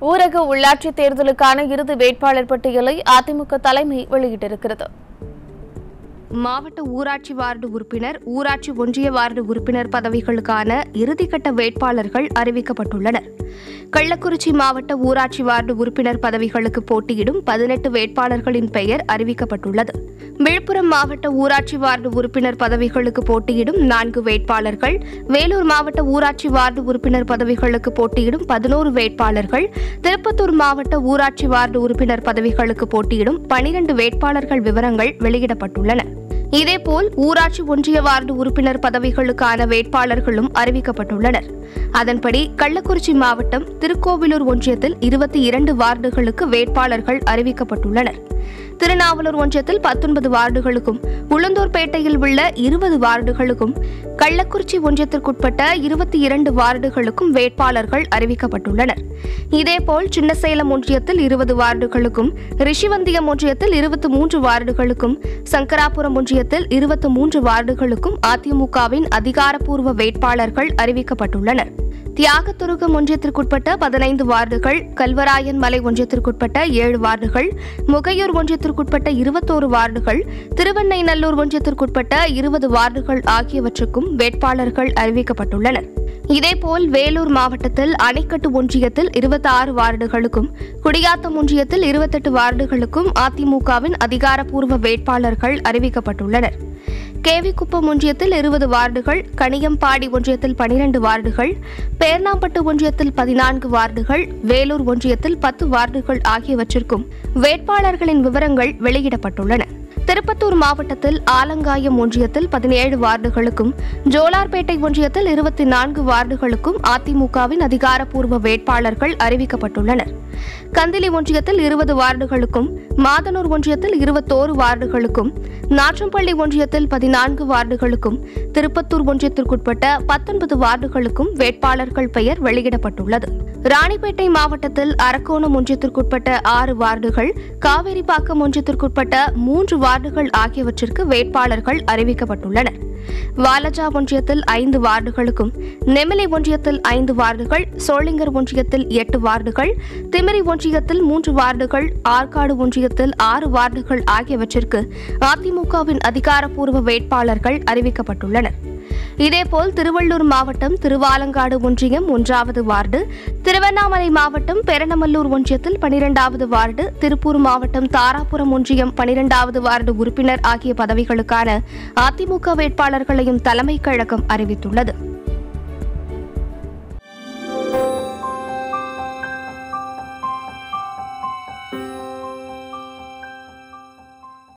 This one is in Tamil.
ஊரக உள்ளாட்சி தேர்தலுக்கான இறுதி வேட்பாளர் பட்டியலை அதிமுக தலைமை வெளியிட்டிருக்கிறது மாவட்ட ஊராட்சி வார்டு உறுப்பினர் ஊராட்சி ஒன்றிய வார்டு உறுப்பினர் பதவிகளுக்கான இறுதிக்கட்ட வேட்பாளர்கள் அறிவிக்கப்பட்டுள்ளனர் கள்ளக்குறிச்சி மாவட்ட ஊராட்சி வார்டு உறுப்பினர் பதவிகளுக்கு போட்டியிடும் பதினெட்டு வேட்பாளர்களின் பெயர் அறிவிக்கப்பட்டுள்ளது விழுப்புரம் மாவட்ட ஊராட்சி வார்டு உறுப்பினர் பதவிகளுக்கு போட்டியிடும் நான்கு வேட்பாளர்கள் வேலூர் மாவட்ட ஊராட்சி வார்டு உறுப்பினர் பதவிகளுக்கு போட்டியிடும் பதினோரு வேட்பாளர்கள் திருப்பத்தூர் மாவட்ட ஊராட்சி வார்டு உறுப்பினர் பதவிகளுக்கு போட்டியிடும் பனிரண்டு வேட்பாளர்கள் விவரங்கள் வெளியிடப்பட்டுள்ளன இதேபோல் ஊராட்சி ஒன்றிய வார்டு உறுப்பினர் பதவிகளுக்கான வேட்பாளர்களும் அறிவிக்கப்பட்டுள்ளனர் அதன்படி கள்ளக்குறிச்சி மாவட்டம் திருக்கோவிலூர் ஒன்றியத்தில் இருபத்தி இரண்டு வார்டுகளுக்கு வேட்பாளர்கள் அறிவிக்கப்பட்டுள்ளனர் திருநாவலூர் ஒன்றியத்தில் பத்தொன்பது வார்டுகளுக்கும் உளுந்தூர்பேட்டையில் உள்ள இருபது வார்டுகளுக்கும் கள்ளக்குறிச்சி ஒன்றியத்திற்குட்பட்ட இருபத்தி இரண்டு வார்டுகளுக்கும் வேட்பாளர்கள் அறிவிக்கப்பட்டுள்ளனர் இதேபோல் சின்னசேலம் ஒன்றியத்தில் இருபது வார்டுகளுக்கும் ரிஷிவந்தியம் ஒன்றியத்தில் இருபத்தி மூன்று வார்டுகளுக்கும் சங்கராபுரம் ஒன்றியத்தில் இருபத்தி மூன்று வார்டுகளுக்கும் அதிமுகவின் அதிகாரப்பூர்வ வேட்பாளர்கள் அறிவிக்கப்பட்டுள்ளனர் தியாகத்துருகம் ஒன்றியத்திற்குட்பட்ட பதினைந்து வார்டுகள் கல்வராயன் மலை ஒன்றியத்திற்குட்பட்ட ஏழு வார்டுகள் முகையூர் ஒன்றியத்திற்குட்பட்ட இருபத்தோரு வார்டுகள் திருவெண்ணைநல்லூர் ஒன்றியத்திற்குட்பட்ட இருபது வார்டுகள் ஆகியவற்றுக்கும் வேட்பாளர்கள் அறிவிக்கப்பட்டுள்ளனர் இதேபோல் வேலூர் மாவட்டத்தில் அணைக்கட்டு ஒன்றியத்தில் இருபத்தி ஆறு வார்டுகளுக்கும் குடியாத்தம் ஒன்றியத்தில் இருபத்தெட்டு வார்டுகளுக்கும் அதிமுகவின் அதிகாரப்பூர்வ வேட்பாளர்கள் அறிவிக்கப்பட்டுள்ளனர் கேவிக்குப்பம் ஒன்றியத்தில் இருபது வார்டுகள் கனியம்பாடி ஒன்றியத்தில் பனிரெண்டு வார்டுகள் பேர்ணாம்பட்டு ஒன்றியத்தில் பதினான்கு வார்டுகள் வேலூர் ஒன்றியத்தில் பத்து வார்டுகள் ஆகியவற்றிற்கும் வேட்பாளர்களின் விவரங்கள் வெளியிடப்பட்டுள்ளன திருப்பத்தூர் மாவட்டத்தில் ஆலங்காயம் ஒன்றியத்தில் பதினேழு வார்டுகளுக்கும் ஜோலார்பேட்டை ஒன்றியத்தில் இருபத்தி நான்கு வார்டுகளுக்கும் அதிமுகவின் அதிகாரப்பூர்வ வேட்பாளர்கள் அறிவிக்கப்பட்டுள்ளனர் கந்திலி ஒன்றியத்தில் இருபது வார்டுகளுக்கும் மாதனூர் ஒன்றியத்தில் இருபத்தோரு வார்டுகளுக்கும் நாற்றம்பள்ளி ஒன்றியத்தில் பதினான்கு வார்டுகளுக்கும் திருப்பத்தூர் ஒன்றியத்திற்குட்பட்ட பத்தொன்பது வார்டுகளுக்கும் வேட்பாளர்கள் பெயர் வெளியிடப்பட்டுள்ளது ராணிப்பேட்டை மாவட்டத்தில் அரக்கோணம் ஒன்றியத்திற்குட்பட்ட ஆறு வார்டுகள் காவேரிப்பாக்கம் ஒன்றியத்திற்குட்பட்ட மூன்று வார்டுகள் ஆகியவற்றிற்கு வேட்பாளர்கள் அறிவிக்கப்பட்டுள்ளனர் வாலஜா ஒன்றியத்தில் ஐந்து வார்டுகளுக்கும் நெமிலி ஒன்றியத்தில் ஐந்து வார்டுகள் சோளிங்கர் ஒன்றியத்தில் எட்டு வார்டுகள் திமிரி ஒன்றியத்தில் மூன்று வார்டுகள் ஆற்காடு ஒன்றியத்தில் ஆறு வார்டுகள் ஆகியவற்றிற்கு அதிமுகவின் அதிகாரப்பூர்வ வேட்பாளர்கள் அறிவிக்கப்பட்டுள்ளனர் இதேபோல் திருவள்ளூர் மாவட்டம் திருவாலங்காடு ஒன்றியம் ஒன்றாவது வார்டு திருவண்ணாமலை மாவட்டம் பெரணமல்லூர் ஒன்றியத்தில் பனிரெண்டாவது வார்டு திருப்பூர் மாவட்டம் தாராபுரம் ஒன்றியம் பனிரெண்டாவது வார்டு உறுப்பினர் ஆகிய பதவிகளுக்கான அதிமுக வேட்பாளர்களையும் தலைமைக் கழகம் அறிவித்துள்ளது